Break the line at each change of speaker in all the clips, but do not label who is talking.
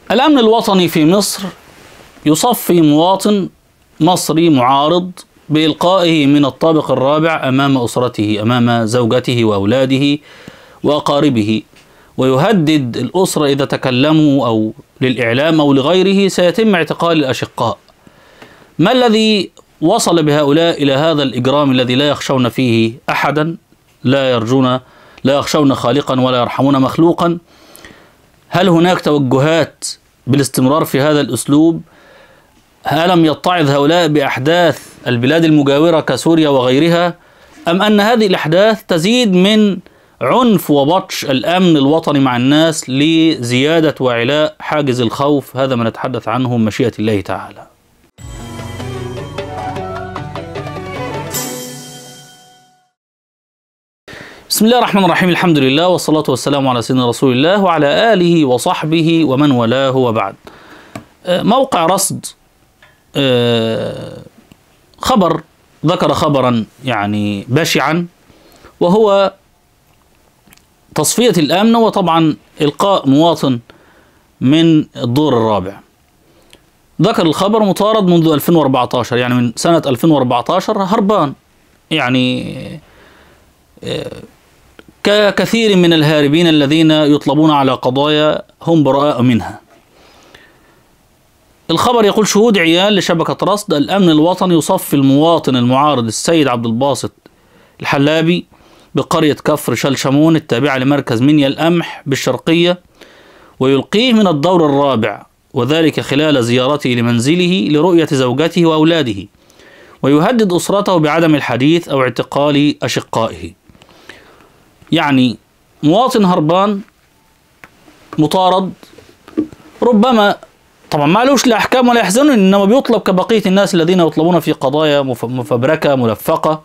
الأمن الوطني في مصر يصفي مواطن مصري معارض بإلقائه من الطابق الرابع أمام أسرته أمام زوجته وأولاده وأقاربه ويهدد الأسرة إذا تكلموا أو للإعلام أو لغيره سيتم اعتقال الأشقاء ما الذي وصل بهؤلاء إلى هذا الإجرام الذي لا يخشون فيه أحدا لا يرجون لا يخشون خالقا ولا يرحمون مخلوقا هل هناك توجهات بالاستمرار في هذا الأسلوب ألم يتعظ هؤلاء بأحداث البلاد المجاورة كسوريا وغيرها أم أن هذه الأحداث تزيد من عنف وبطش الأمن الوطني مع الناس لزيادة وعلاء حاجز الخوف هذا ما نتحدث عنه مشيئة الله تعالى بسم الله الرحمن الرحيم الحمد لله والصلاة والسلام على سيدنا رسول الله وعلى آله وصحبه ومن والاه وبعد موقع رصد خبر ذكر خبرا يعني بشعا وهو تصفية الأمن وطبعا إلقاء مواطن من الدور الرابع ذكر الخبر مطارد منذ 2014 يعني من سنة 2014 هربان يعني ككثير من الهاربين الذين يطلبون على قضايا هم براء منها الخبر يقول شهود عيال لشبكة رصد الأمن الوطني يصفي المواطن المعارض السيد عبد الباسط الحلابي بقرية كفر شلشمون التابعة لمركز منيا القمح بالشرقية ويلقيه من الدور الرابع وذلك خلال زيارته لمنزله لرؤية زوجته وأولاده ويهدد أسرته بعدم الحديث أو اعتقال أشقائه يعني مواطن هربان مطارد ربما طبعا ما لوش لا احكام ولا يحزنون انما بيطلب كبقيه الناس الذين يطلبون في قضايا مفبركه ملفقه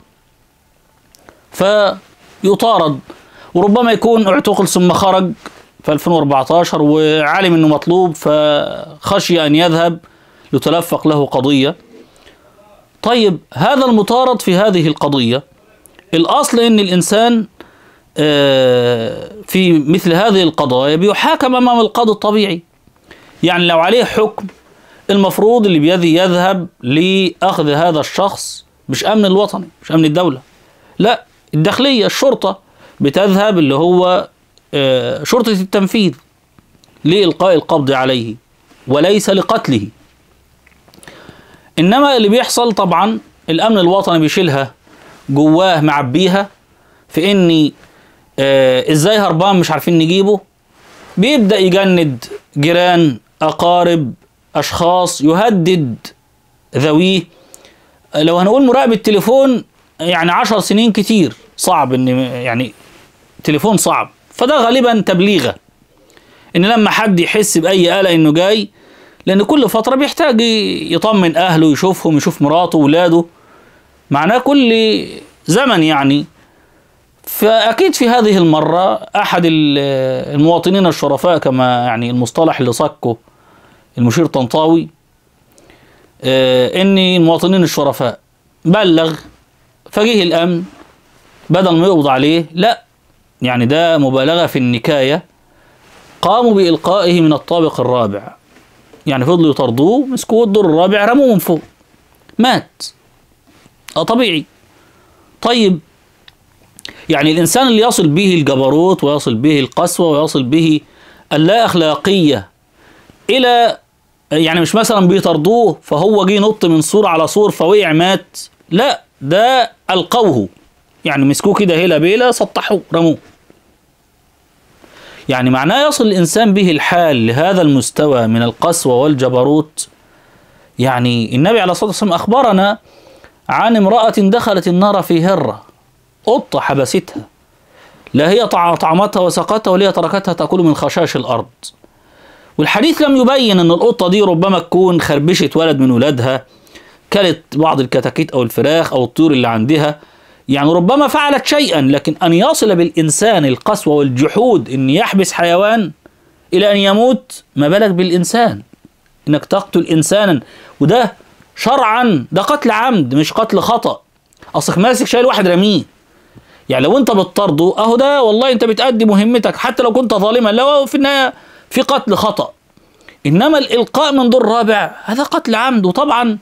فيطارد وربما يكون اعتقل ثم خرج في 2014 وعلم انه مطلوب فخشي ان يذهب لتلفق له قضيه طيب هذا المطارد في هذه القضيه الاصل ان الانسان في مثل هذه القضايا بيحاكم امام القاضي الطبيعي يعني لو عليه حكم المفروض اللي بيدي يذهب لاخذ هذا الشخص مش امن الوطني مش امن الدوله لا الداخليه الشرطه بتذهب اللي هو شرطه التنفيذ لالقاء القبض عليه وليس لقتله انما اللي بيحصل طبعا الامن الوطني بيشيلها جواه معبيها في اني آه ازاي هربان مش عارفين نجيبه بيبدا يجند جيران اقارب اشخاص يهدد ذويه لو هنقول مراقب التليفون يعني عشر سنين كتير صعب ان يعني تليفون صعب فده غالبا تبليغه ان لما حد يحس باي قلق انه جاي لان كل فتره بيحتاج يطمن اهله يشوفهم يشوف مراته وولاده معناه كل زمن يعني فأكيد في هذه المرة أحد المواطنين الشرفاء كما يعني المصطلح اللي صكه المشير طنطاوي إن المواطنين الشرفاء بلغ فجه الأمن بدل ما يقبض عليه لا يعني ده مبالغة في النكاية قاموا بإلقائه من الطابق الرابع يعني فضلوا يطردوه مسكوه الدور الرابع رموه من فوق مات اه طبيعي طيب يعني الإنسان اللي يصل به الجبروت ويصل به القسوة ويصل به اللا أخلاقية إلى يعني مش مثلا بيطردوه فهو جه نط من سور على سور فوقع مات لا ده ألقوه يعني مسكوه كده هيلا بيلا سطحوه رموه يعني معناه يصل الإنسان به الحال لهذا المستوى من القسوة والجبروت يعني النبي عليه الصلاة والسلام أخبرنا عن امرأة دخلت النار في هرة قطة حبستها لا هي طعمتها وسقتها ولا هي تركتها تأكل من خشاش الأرض والحديث لم يبين أن القطة دي ربما تكون خربشت ولد من ولادها كلت بعض الكتاكيت أو الفراخ أو الطيور اللي عندها يعني ربما فعلت شيئا لكن أن يصل بالإنسان القسوة والجحود أن يحبس حيوان إلى أن يموت ما بالك بالإنسان إنك تقتل إنسانا وده شرعا ده قتل عمد مش قتل خطأ أصلك ماسك شايل واحد رميه يعني لو انت بتطرده اهو ده والله انت بتأدي مهمتك حتى لو كنت ظالما لو في النهايه في قتل خطأ انما الالقاء من دور رابع هذا قتل عمد وطبعا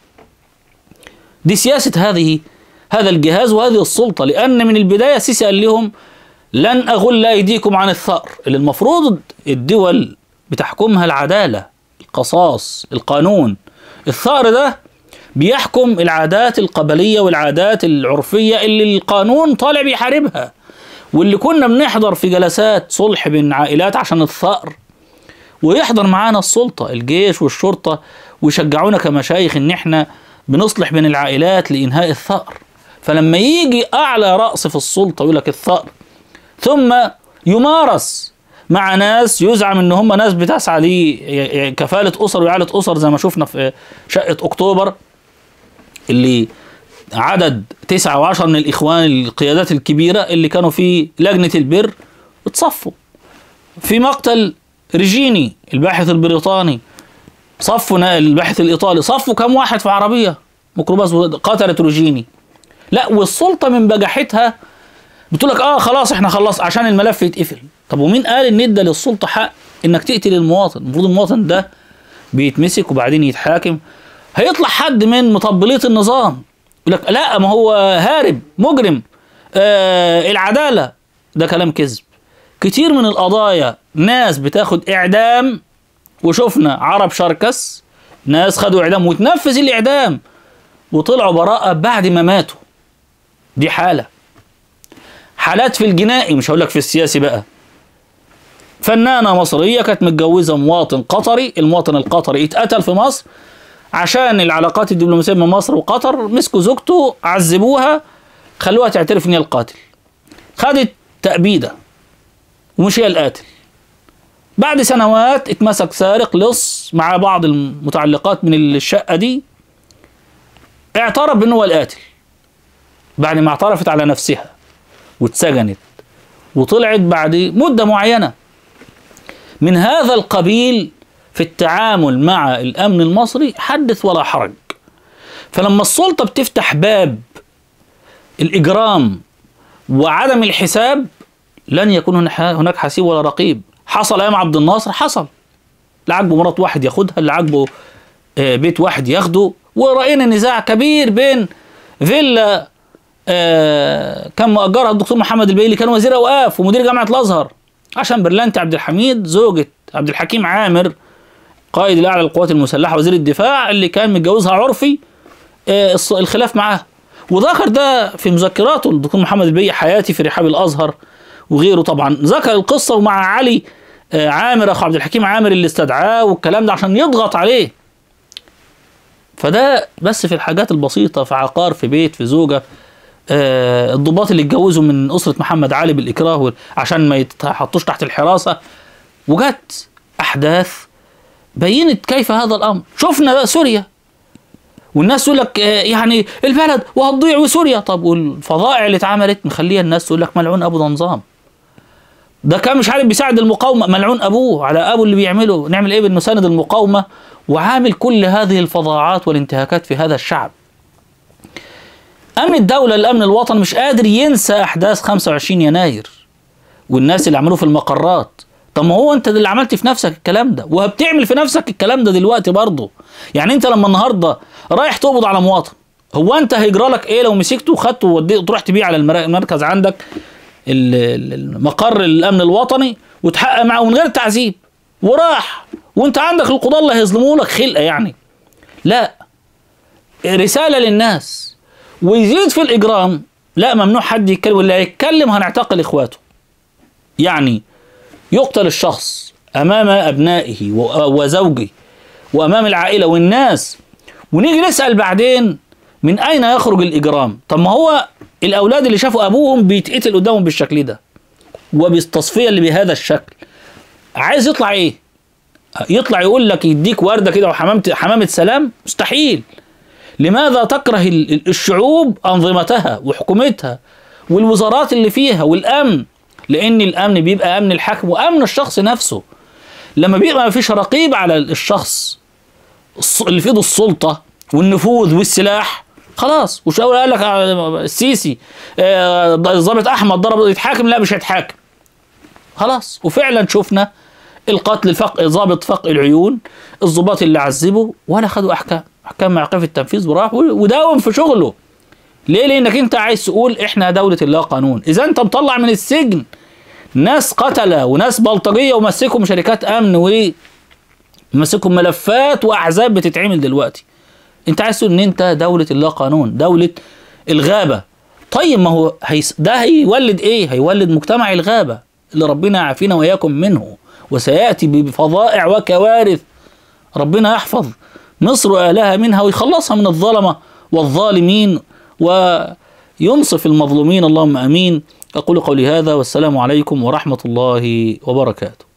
دي سياسه هذه هذا الجهاز وهذه السلطه لان من البدايه السيسي قال لهم لن اغل ايديكم عن الثأر اللي المفروض الدول بتحكمها العداله القصاص القانون الثأر ده بيحكم العادات القبليه والعادات العرفيه اللي القانون طالع بيحاربها واللي كنا بنحضر في جلسات صلح بين عائلات عشان الثأر ويحضر معانا السلطة الجيش والشرطة ويشجعونا كمشايخ ان احنا بنصلح بين العائلات لإنهاء الثأر فلما يجي أعلى رأس في السلطة يقول لك الثأر ثم يمارس مع ناس يزعم ان هم ناس بتسعى لكفالة أسر وإعالة أسر زي ما شفنا في شقة أكتوبر اللي عدد تسعة وعشر من الإخوان القيادات الكبيرة اللي كانوا في لجنة البر اتصفوا في مقتل ريجيني الباحث البريطاني صفوا الباحث الإيطالي صفوا كم واحد في عربية ميكروباص قتلت روجيني لا والسلطة من بجاحتها بتقول لك اه خلاص احنا خلص عشان الملف يتقفل طب ومين قال ان ادى للسلطة حق انك تقتل المواطن المفروض المواطن ده بيتمسك وبعدين يتحاكم هيطلع حد من مطبلية النظام يقول لك لا ما هو هارب مجرم آه العدالة ده كلام كذب كتير من القضايا ناس بتاخد اعدام وشفنا عرب شركس ناس خدوا اعدام وتنفذ الاعدام وطلعوا براءة بعد ما ماتوا دي حالة حالات في الجنائي مش هقول لك في السياسي بقى فنانة مصرية كانت متجوزة مواطن قطري المواطن القطري اتقتل في مصر عشان العلاقات الدبلوماسية بين مصر وقطر مسكوا زوجته عذبوها خلوها تعترف ان هي القاتل خدت تأبيدة ومش هي القاتل بعد سنوات اتمسك سارق لص مع بعض المتعلقات من الشقة دي اعترف بأنه هو القاتل بعد ما اعترفت على نفسها واتسجنت وطلعت بعد مدة معينة من هذا القبيل في التعامل مع الأمن المصري حدث ولا حرج فلما السلطة بتفتح باب الإجرام وعدم الحساب لن يكون هناك حسيب ولا رقيب حصل ايام عبد الناصر حصل اللي عاجبه مرات واحد ياخدها اللي عاجبه بيت واحد ياخده ورأينا نزاع كبير بين فيلا كان مؤجرها الدكتور محمد البيلي كان وزير اوقاف ومدير جامعه الازهر عشان برلانتي عبد الحميد زوجة عبد الحكيم عامر قائد الاعلى للقوات المسلحه وزير الدفاع اللي كان متجوزها عرفي الخلاف معاه وذكر ده في مذكراته الدكتور محمد البيلي حياتي في رحاب الازهر وغيره طبعا ذكر القصه ومع علي عامر اخو عبد الحكيم عامر اللي استدعاه والكلام ده عشان يضغط عليه فده بس في الحاجات البسيطه في عقار في بيت في زوجه آه الضباط اللي اتجوزوا من اسره محمد علي بالاكراه عشان ما يتحطوش تحت الحراسه وجت احداث بينت كيف هذا الامر شفنا بقى سوريا والناس تقول لك آه يعني البلد وهتضيع وسوريا طب والفظائع اللي اتعملت مخليه الناس تقول لك ملعون ابو ده نظام ده كان مش عارف بيساعد المقاومه ملعون ابوه على ابوه اللي بيعمله نعمل ايه بانه ساند المقاومه وعامل كل هذه الفظاعات والانتهاكات في هذا الشعب امن الدوله الامن الوطني مش قادر ينسى احداث 25 يناير والناس اللي عملوه في المقرات طب ما هو انت اللي عملت في نفسك الكلام ده وبتعمل في نفسك الكلام ده دلوقتي برضه يعني انت لما النهارده رايح تقبض على مواطن هو انت هيجرى لك ايه لو مسكته وخدته ووديته تروح تبيع على المركز عندك المقر الامن الوطني وتحقق معه من غير تعذيب وراح وانت عندك القضاه اللي هيظلموا لك خلقه يعني لا رساله للناس ويزيد في الاجرام لا ممنوع حد يتكلم واللي هيتكلم هنعتقل اخواته يعني يقتل الشخص امام ابنائه وزوجه وامام العائله والناس ونيجي نسال بعدين من اين يخرج الاجرام طب ما هو الاولاد اللي شافوا ابوهم بيتقتل قدامهم بالشكل ده وبالتصفيه اللي بهذا الشكل عايز يطلع ايه يطلع يقول لك يديك ورده كده وحمامه حمامه سلام مستحيل لماذا تكره الشعوب انظمتها وحكومتها والوزارات اللي فيها والامن لان الامن بيبقى امن الحاكم وامن الشخص نفسه لما بيبقى ما فيش رقيب على الشخص اللي في ايده السلطه والنفوذ والسلاح خلاص وش اول قال لك السيسي الضابط احمد ضرب يتحاكم لا مش هيتحاكم خلاص وفعلا شفنا القتل الفق ضابط فق العيون الضباط اللي عذبوا ولا خدوا احكام احكام معقف التنفيذ وراح وداوم في شغله ليه لانك انت عايز تقول احنا دوله الله قانون اذا انت مطلع من السجن ناس قتله وناس بلطجيه ومسكهم شركات امن و مسكهم ملفات واحزاب بتتعمل دلوقتي انت عايز تقول ان انت دوله الله قانون دوله الغابه طيب ما هو هيس ده هيولد ايه هيولد مجتمع الغابه اللي ربنا يعافينا واياكم منه وسياتي بفظائع وكوارث ربنا يحفظ مصر واهلها منها ويخلصها من الظلمه والظالمين وينصف المظلومين اللهم امين اقول قولي هذا والسلام عليكم ورحمه الله وبركاته